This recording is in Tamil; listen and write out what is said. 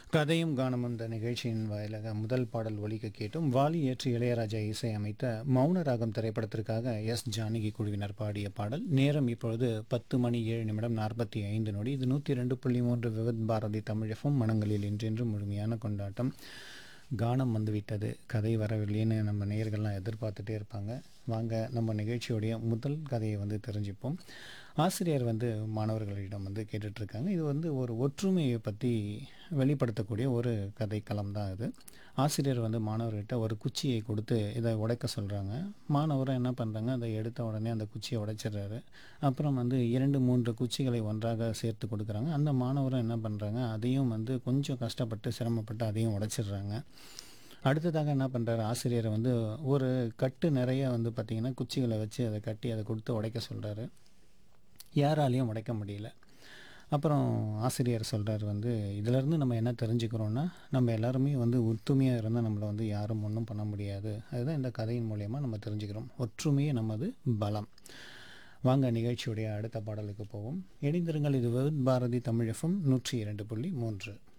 கதையும் கானமும் இந்த நிகழ்ச்சியின் வாயிலாக முதல் பாடல் ஒலிக்க கேட்டும் வாலி ஏற்று இளையராஜா இசை அமைத்த மௌன ராகம் திரைப்படத்திற்காக எஸ் ஜானகி குழுவினர் பாடிய பாடல் நேரம் இப்பொழுது பத்து மணி ஏழு நிமிடம் நாற்பத்தி ஐந்து நொடி இது நூற்றி ரெண்டு புள்ளி மூன்று விவித் பாரதி தமிழகம் மனங்களில் இன்றென்று முழுமையான கொண்டாட்டம் கானம் வந்துவிட்டது கதை வரவில்லைன்னு நம்ம நேயர்கள்லாம் எதிர்பார்த்துட்டே இருப்பாங்க வாங்க நம்ம நிகழ்ச்சியுடைய முதல் கதையை வந்து தெரிஞ்சுப்போம் ஆசிரியர் வந்து மாணவர்களிடம் வந்து கேட்டுட்ருக்காங்க இது வந்து ஒரு ஒற்றுமையை பற்றி வெளிப்படுத்தக்கூடிய ஒரு கதைக்களம் தான் இது ஆசிரியர் வந்து மாணவர்கிட்ட ஒரு குச்சியை கொடுத்து இதை உடைக்க சொல்கிறாங்க மாணவரும் என்ன பண்ணுறாங்க அதை எடுத்த உடனே அந்த குச்சியை உடைச்சிடுறாரு அப்புறம் வந்து இரண்டு மூன்று குச்சிகளை ஒன்றாக சேர்த்து கொடுக்குறாங்க அந்த மாணவரும் என்ன பண்ணுறாங்க அதையும் வந்து கொஞ்சம் கஷ்டப்பட்டு சிரமப்பட்டு அதையும் உடைச்சிடுறாங்க அடுத்ததாக என்ன பண்ணுறாரு ஆசிரியர் வந்து ஒரு கட்டு நிறைய வந்து பார்த்திங்கன்னா குச்சிகளை வச்சு அதை கட்டி அதை கொடுத்து உடைக்க சொல்கிறாரு யாராலையும் உடைக்க முடியல அப்புறம் ஆசிரியர் சொல்கிறார் வந்து இதிலேருந்து நம்ம என்ன தெரிஞ்சுக்கிறோன்னா நம்ம எல்லாருமே வந்து ஒற்றுமையாக இருந்தால் நம்மளை வந்து யாரும் ஒன்றும் பண்ண முடியாது அதுதான் இந்த கதையின் மூலயமா நம்ம தெரிஞ்சுக்கிறோம் ஒற்றுமையே நமது பலம் வாங்க நிகழ்ச்சியுடைய அடுத்த பாடலுக்கு போவோம் இணைந்திருங்கள் இது விவித் பாரதி தமிழகம் நூற்றி இரண்டு புள்ளி மூன்று